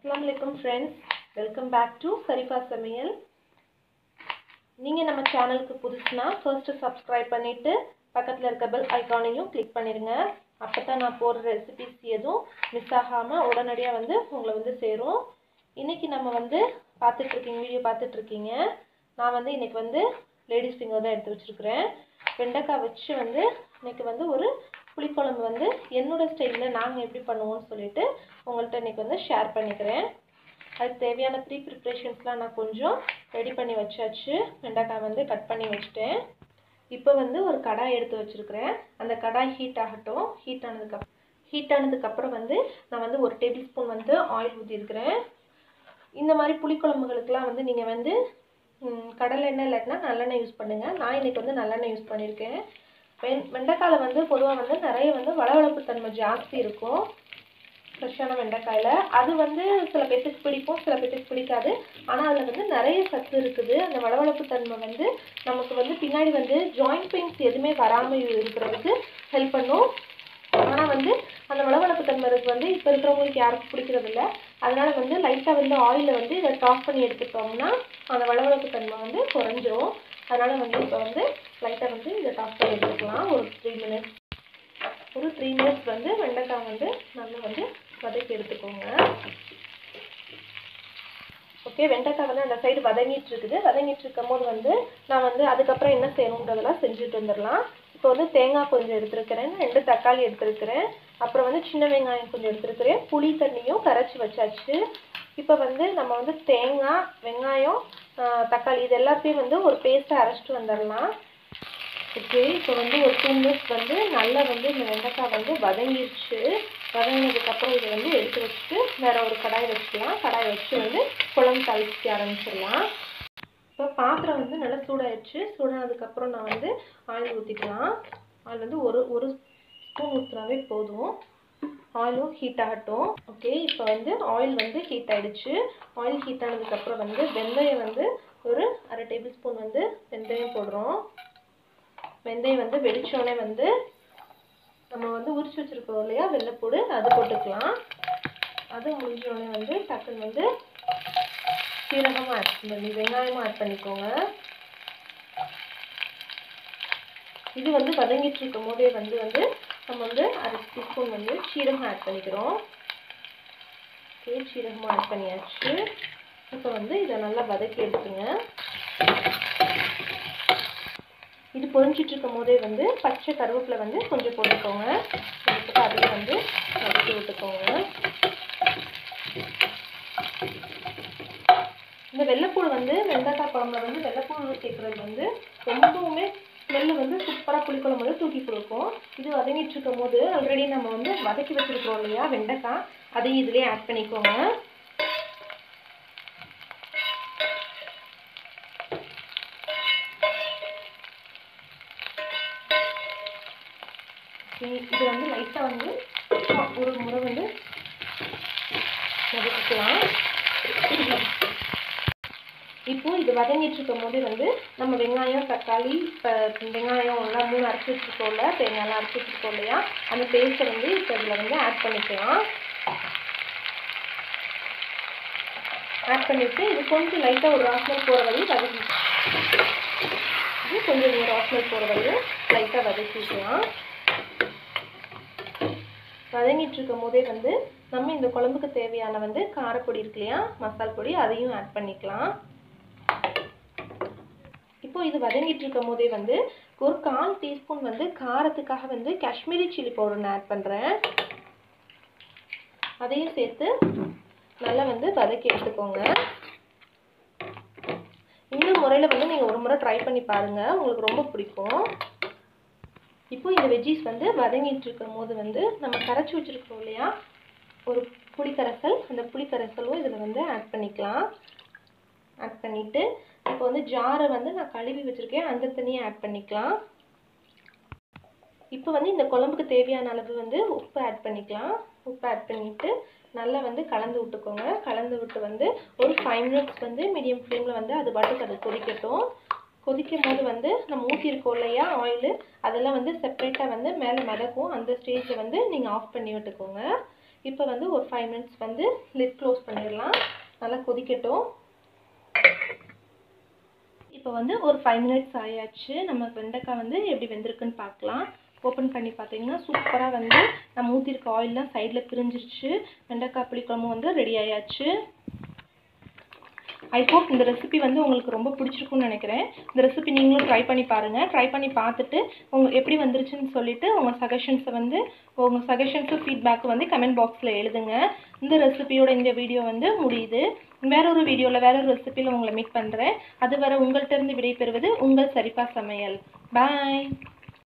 அஸ்ஸலாமு அலைக்கும் friends welcome back to Sharifa சமையல் நீங்கள் நம்ம சேனலுக்கு புதுசுனா ஃபர்ஸ்ட்டு சப்ஸ்கிரைப் பண்ணிவிட்டு பக்கத்தில் இருக்க பெல் ஐக்கானையும் கிளிக் பண்ணிடுங்க அப்போ தான் நான் போடுற ரெசிபிஸ் எதுவும் மிஸ் ஆகாமல் உடனடியாக வந்து உங்களை வந்து சேரும் இன்றைக்கி நம்ம வந்து பார்த்துட்ருக்கீங்க வீடியோ பார்த்துட்ருக்கீங்க நான் வந்து இன்றைக்கி வந்து லேடிஸ் ஃபிங்கர் தான் எடுத்து வச்சுருக்கிறேன் வெண்டைக்காய் வச்சு வந்து இன்றைக்கி வந்து ஒரு புளிக்குழம்பு வந்து என்னோட ஸ்டைலில் நாங்கள் எப்படி பண்ணுவோம்னு சொல்லிட்டு உங்கள்கிட்ட இன்றைக்கி வந்து ஷேர் பண்ணிக்கிறேன் அதுக்கு தேவையான ப்ரீ ப்ரிப்ரேஷன்ஸ்லாம் நான் கொஞ்சம் ரெடி பண்ணி வச்சாச்சு வெண்டைக்காய் வந்து கட் பண்ணி வச்சுட்டேன் இப்போ வந்து ஒரு கடாய் எடுத்து வச்சுருக்கிறேன் அந்த கடாய் ஹீட் ஆகட்டும் ஹீட் ஆனதுக்கு ஹீட் ஆனதுக்கப்புறம் வந்து நான் வந்து ஒரு டேபிள் ஸ்பூன் வந்து ஆயில் ஊற்றிருக்கிறேன் இந்த மாதிரி புளிக்குழம்புகளுக்கெலாம் வந்து நீங்கள் வந்து கடலை எண்ணெய் இல்லாட்டினா நல்லெண்ணெய் யூஸ் பண்ணுங்கள் நான் இன்றைக்கி வந்து நல்லெண்ணெய் யூஸ் பண்ணியிருக்கேன் வெண் வெண்டைக்காயில் வந்து பொதுவாக வந்து நிறைய வந்து வளவளப்பு தன்மை ஜாஸ்தி இருக்கும் ஃப்ரெஷ்ஷான வெண்டைக்காயில் அது வந்து சில பேர்த்துக்கு பிடிக்கும் சில பேர்த்துக்கு பிடிக்காது ஆனால் அதில் வந்து நிறைய சத்து இருக்குது அந்த வளவளப்பு தன்மை வந்து நமக்கு வந்து பின்னாடி வந்து ஜாயிண்ட் பெயின்ஸ் எதுவுமே வராமல் இருக்கிறதுக்கு ஹெல்ப் பண்ணும் ஆனால் வந்து அந்த வளவளப்பு தன்மை இருக்கு வந்து இப்போ இருக்கிறவங்களுக்கு யாருக்கும் பிடிக்கிறது இல்லை அதனால வந்து லைட்டாக வந்து ஆயிலில் வந்து இதை டாப் பண்ணி எடுத்துட்டோம்னா அந்த வளவளப்பு தன்மை வந்து குறைஞ்சிரும் அதனால் வந்து இப்போ வந்து லைட்டாக வந்து இதை டாப் பண்ணி எடுத்துக்கலாம் ஒரு த்ரீ மினிட்ஸ் ஒரு த்ரீ மினிட்ஸ் வந்து வெண்டைக்காய் வந்து நல்லா வந்து வதக்கி எடுத்துக்கோங்க ஓகே வெண்டைக்காய் வந்து அந்த சைடு வதங்கிட்டு இருக்குது வதங்கிட்டு இருக்கும் போது வந்து நான் வந்து அதுக்கப்புறம் என்ன செய்யணுன்றதெல்லாம் செஞ்சுட்டு வந்துடலாம் இப்போ வந்து தேங்காய் கொஞ்சம் எடுத்துருக்கிறேன் ரெண்டு தக்காளி எடுத்துருக்கிறேன் அப்புறம் வந்து சின்ன வெங்காயம் கொஞ்சம் எடுத்துருக்கிறேன் புளி தண்ணியும் கரைச்சி வச்சாச்சு இப்போ வந்து நம்ம வந்து தேங்காய் வெங்காயம் தக்காளி இது எல்லாத்தையும் வந்து ஒரு பேஸ்ட்டாக அரைச்சிட்டு வந்துடலாம் ஓகே இப்போ வந்து ஒரு டூ மினிட்ஸ் வந்து நல்லா வந்து இந்த வெண்டைக்காய் வந்து வதங்கிடுச்சு வதங்கினதுக்கப்புறம் இதை வந்து எடுத்து வச்சுட்டு வேற ஒரு கடாய் வச்சுக்கலாம் கடாய் வச்சு வந்து குழம்பு தாளிக்க ஆரம்பிச்சிடலாம் இப்போ பாத்திரம் வந்து நல்லா சூடாயிடுச்சு சூடானதுக்கப்புறம் நான் வந்து ஆயில் ஊற்றிக்கலாம் ஆயில் வந்து ஒரு ஒரு ஸ்பூன் ஊற்றுனாவே போதும் ஆயிலும் ஹீட் ஆகட்டும் ஓகே இப்போ வந்து ஆயில் வந்து ஹீட் ஆகிடுச்சு ஆயில் ஹீட் ஆனதுக்கப்புறம் வந்து வெந்தயம் வந்து ஒரு அரை டேபிள் ஸ்பூன் வந்து வெந்தயம் போடுறோம் வெந்தயம் வந்து வெடிச்சோடனே வந்து நம்ம வந்து உரிச்சு வச்சுருக்கோம் இல்லையா வெள்ளைப்பூடு அது போட்டுக்கலாம் அது முடிஞ்சோடனே வந்து டக்குன்னு வந்து சீரகமும் ஆட் பண்ணி வெங்காயமும் ஆட் பண்ணிக்கோங்க இது வந்து வதங்கிட்டு இருக்கும் போதே வந்து வந்து நம்ம வந்து அரை டீஸ்பூன் வந்து சீரகம் ஆட் பண்ணிக்கிறோம் ஓகே சீரகமும் ஆட் பண்ணியாச்சு இப்போ வந்து இதை நல்லா வதக்கி எடுத்துங்க இது பொரிஞ்சிட்டு இருக்கும் போதே வந்து பச்சை கருவேப்பிலை வந்து கொஞ்சம் போட்டுக்கோங்க எடுத்துட்டு அதையும் வந்து வதக்கி விட்டுக்கோங்க இந்த வெள்ளைப்பூடு வந்து வெண்டைக்காய் குழம்புல வந்து வெள்ளைப்பூடு சேர்க்குறது வந்து ரொம்பவுமே ஸ்மெல்லு வந்து சூப்பராக புளிக்குழம்பு வந்து தூக்கி கொடுக்கும் இது வதங்கிட்டு இருக்கும் போது ஆல்ரெடி நம்ம வந்து வதக்கி வச்சுருக்கோம் இல்லையா வெண்டைக்காய் அதையும் இதுலேயே ஆட் பண்ணிக்கோங்க இது வந்து லைட்டாக வந்து ஒரு முறை வந்து வதக்கிக்கலாம் இப்போ இது வதங்கிட்டு இருக்கும் போது வந்து நம்ம வெங்காயம் தக்காளி இப்போ வெங்காயம் எல்லாம் மூணு அரைச்சி வச்சுருக்கோம்ல தேங்காய்லாம் அரைச்சி வச்சுருக்கோம் இல்லையா அந்த பேஸ்ட்டை வந்து இப்போ இதில் வந்து ஆட் பண்ணிக்கலாம் ஆட் பண்ணிவிட்டு இது கொஞ்சம் லைட்டாக ஒரு ராஸ்மல் போகிற வரையும் வதக்கி இது கொஞ்சம் ஒரு ராஸ்மல் போகிற வரையும் லைட்டாக வதக்கிக்கலாம் வதங்கிட்டு இருக்கும் போதே வந்து நம்ம இந்த குழம்புக்கு தேவையான வந்து காரப்பொடி இருக்கு இல்லையா மசால் பொடி அதையும் ஆட் பண்ணிக்கலாம் இப்போ இது வதங்கிட்டு இருக்கும் போதே வந்து ஒரு கால் டீஸ்பூன் வந்து காரத்துக்காக வந்து காஷ்மீரி சில்லி பவுடர் நான் ஆட் பண்ணுறேன் அதையும் சேர்த்து நல்லா வந்து வதக்கி எடுத்துக்கோங்க இந்த முறையில் வந்து நீங்கள் ஒரு முறை ட்ரை பண்ணி பாருங்கள் உங்களுக்கு ரொம்ப பிடிக்கும் இப்போ இந்த வெஜ்ஜீஸ் வந்து வதங்கிட்டு இருக்கும் போது வந்து நம்ம கரைச்சி வச்சுருக்கோம் இல்லையா ஒரு புளிக்கரைசல் அந்த புளிக்கரைசலும் இதில் வந்து ஆட் பண்ணிக்கலாம் ஆட் பண்ணிவிட்டு இப்போ வந்து ஜாரை வந்து நான் கழுவி வச்சுருக்கேன் அந்த தண்ணியை ஆட் பண்ணிக்கலாம் இப்போ வந்து இந்த குழம்புக்கு தேவையான அளவு வந்து உப்பு ஆட் பண்ணிக்கலாம் உப்பு ஆட் பண்ணிவிட்டு நல்லா வந்து கலந்து விட்டுக்கோங்க கலந்து விட்டு வந்து ஒரு ஃபைவ் மினிட்ஸ் வந்து மீடியம் ஃப்ளேமில் வந்து அது பாட்டுக்கு அது கொதிக்கட்டும் கொதிக்கும் போது வந்து நம்ம ஊற்றிருக்கோம் இல்லையா ஆயிலு அதெல்லாம் வந்து செப்பரேட்டாக வந்து மேலே மிதக்கும் அந்த ஸ்டேஜில் வந்து நீங்கள் ஆஃப் பண்ணி விட்டுக்கோங்க இப்போ வந்து ஒரு ஃபைவ் மினிட்ஸ் வந்து லிட் க்ளோஸ் பண்ணிடலாம் நல்லா கொதிக்கட்டும் இப்போ வந்து ஒரு ஃபைவ் மினிட்ஸ் ஆயாச்சு நம்ம வெண்டைக்காய் வந்து எப்படி வெந்திருக்குன்னு பார்க்கலாம் ஓப்பன் பண்ணி பார்த்தீங்கன்னா சூப்பராக வந்து நம்ம ஊற்றிருக்க ஆயிலெலாம் சைடில் பிரிஞ்சிருச்சு வெண்டைக்காய் புளிக்குழம்பு வந்து ரெடி ஆயாச்சு ஐ ஹோப் இந்த ரெசிபி வந்து உங்களுக்கு ரொம்ப பிடிச்சிருக்கும்னு நினைக்கிறேன் இந்த ரெசிபி நீங்களும் ட்ரை பண்ணி பாருங்கள் ட்ரை பண்ணி பார்த்துட்டு உங்கள் எப்படி வந்துருச்சுன்னு சொல்லிட்டு உங்கள் சஜஷன்ஸை வந்து உங்கள் சஜஷன்ஸு ஃபீட்பேக் வந்து கமெண்ட் பாக்ஸில் எழுதுங்க இந்த ரெசிபியோட இந்த வீடியோ வந்து முடியுது வேற ஒரு வீடியோவில் வேற ஒரு ரெசிபியில் உங்களை மீட் பண்ணுறேன் அது வரை உங்கள்கிட்ட இருந்து விடைபெறுவது உங்கள் சரிப்பா சமையல் பாய்